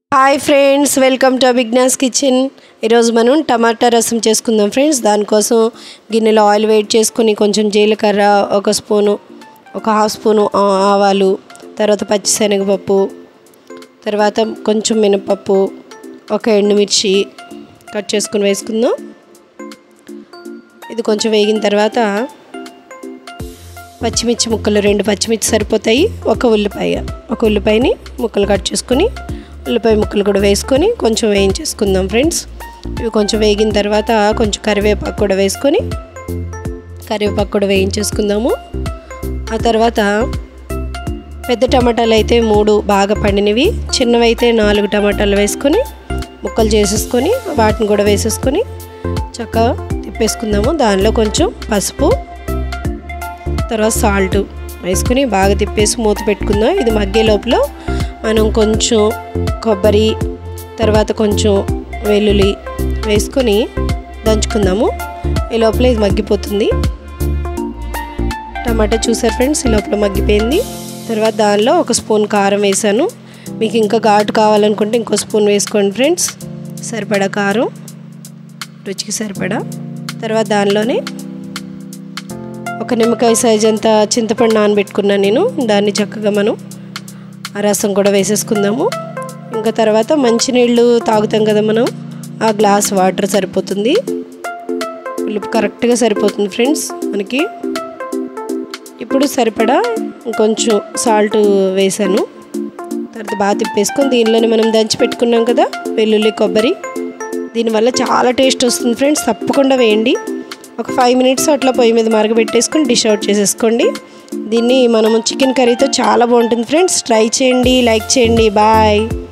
hi friends welcome to బిగ్నాస్ kitchen ఈరోజు మనం టమాటా రసం చేసుకుందాం ఫ్రెండ్స్ దానికోసం గిన్నెలో ఆయిల్ వేడి చేసుకుని కొంచెం జీలకర్ర ఒక స్పూను ఒక హాఫ్ స్పూను ఆ- ఆవాలు తర్వాత పచ్చిశనగపప్పు తర్వాత కొంచెం మినపప్పు ఒక ఎండుమిర్చి కట్ చేసుకుని వేసుకుందాం ఇది కొంచెం వేగిన తర్వాత పచ్చిమిర్చి ముక్కలు రెండు పచ్చిమిర్చి సరిపోతాయి ఒక ఉల్లిపాయ ఒక ఉల్లిపాయని ముక్కలు కట్ చేసుకుని ఉల్లిపాయ ముక్కలు కూడా వేసుకొని కొంచెం వేయించేసుకుందాం ఫ్రెండ్స్ ఇవి కొంచెం వేగిన తర్వాత కొంచెం కరివేపాకు కూడా వేసుకొని కరివేపాకు కూడా వేయించేసుకుందాము ఆ తర్వాత పెద్ద టమాటాలు అయితే మూడు బాగా పండినవి చిన్నవి అయితే నాలుగు టమాటాలు వేసుకొని ముక్కలు చేసేసుకొని వాటిని కూడా వేసేసుకొని చక్కగా తిప్పేసుకుందాము దానిలో కొంచెం పసుపు తర్వాత సాల్ట్ వేసుకుని బాగా తిప్పేసి మూత పెట్టుకుందాం ఇది మగ్గే లోపల మనం కొంచెం కొబ్బరి తర్వాత కొంచెం వెల్లుల్లి వేసుకొని దంచుకుందాము ఈ లోపల ఇది మగ్గిపోతుంది టమాటా చూసారు ఫ్రెండ్స్ ఈ లోపల మగ్గిపోయింది తర్వాత దానిలో ఒక స్పూన్ కారం వేసాను మీకు ఇంకా ఘాటు కావాలనుకుంటే ఇంకో స్పూన్ వేసుకోండి ఫ్రెండ్స్ సరిపడా కారం రుచికి సరిపడా తర్వాత దానిలోనే ఒక నిమ్మకాయ సైజ్ అంత చింతపండు నానబెట్టుకున్నాను నేను దాన్ని చక్కగా మనం ఆ రసం కూడా వేసేసుకుందాము ఇంకా తర్వాత మంచినీళ్ళు తాగుతాం కదా మనం ఆ గ్లాస్ వాటర్ సరిపోతుంది పులుపు కరెక్ట్గా సరిపోతుంది ఫ్రెండ్స్ మనకి ఇప్పుడు సరిపడా కొంచెం సాల్ట్ వేసాను తర్వాత బాగా తిప్పేసుకొని దీనిలోనే మనం దంచి పెట్టుకున్నాం కదా వెల్లుల్లి కొబ్బరి దీనివల్ల చాలా టేస్ట్ వస్తుంది ఫ్రెండ్స్ తప్పకుండా వేయండి ఒక ఫైవ్ మినిట్స్ అట్లా పొయ్యి మీద మరగబెట్టేసుకొని డిష్ అవుట్ చేసేసుకోండి దీన్ని మనము చికెన్ కర్రీతో చాలా బాగుంటుంది ఫ్రెండ్స్ ట్రై చేయండి లైక్ చేయండి బాయ్